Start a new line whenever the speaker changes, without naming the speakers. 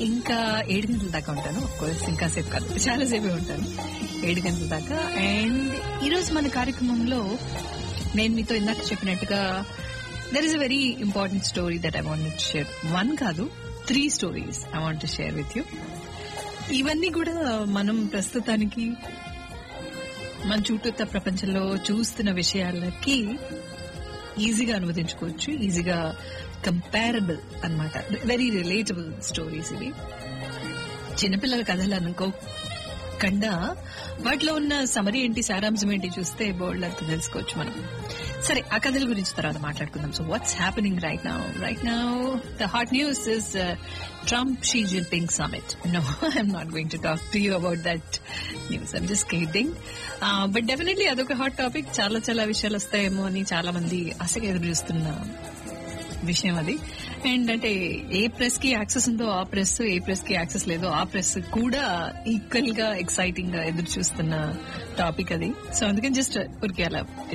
ఇంకా ఏడు గంటల దాకా ఉంటాను కోర్స్ ఇంకా సేపు కాదు చాలా సేపే ఉంటాను ఏడు గంటల దాకా అండ్ ఈరోజు మన కార్యక్రమంలో నేను మీతో ఇందాక చెప్పినట్టుగా there is a very important story that I want share one కాదు three stories I want share with you ఇవన్నీ కూడా మనం ప్రస్తుతానికి మన చుట్టూత ప్రపంచంలో చూస్తున్న విషయాలకి ఈజీగా అనువదించుకోవచ్చు ఈజీగా కంపారబుల్ అన్నమాట వెరీ రిలేటబుల్ స్టోరీస్ ఇవి చిన్నపిల్లల కథలు అనుకోకుండా వాటిలో ఉన్న సమరి ఏంటి సారాంశం ఏంటి చూస్తే బోల్డ్ అంత తెలుసుకోవచ్చు మనం సరే ఆ కథల గురించి తర్వాత మాట్లాడుకుందాం so what's happening right now right now the hot news is Trump Xi Jinping summit no I'm not going to talk to you about that news I'm just kidding but definitely అదొక hot topic చాలా చాలా విషయాలు వస్తాయేమో అని చాలా మంది ఆశగా ఎదురు చూస్తున్న విషయం అది అండ్ అంటే ఏ ప్రెస్ కి యాక్సెస్ ఉందో ఆ ప్రెస్ ఏ ప్రెస్ కి యాక్సెస్ లేదో ఆ ప్రెస్ కూడా ఈక్వల్ గా ఎక్సైటింగ్ గా ఎదురు చూస్తున్న టాపిక్ అది సో అందుకని జస్ట్ ఊరికే అలా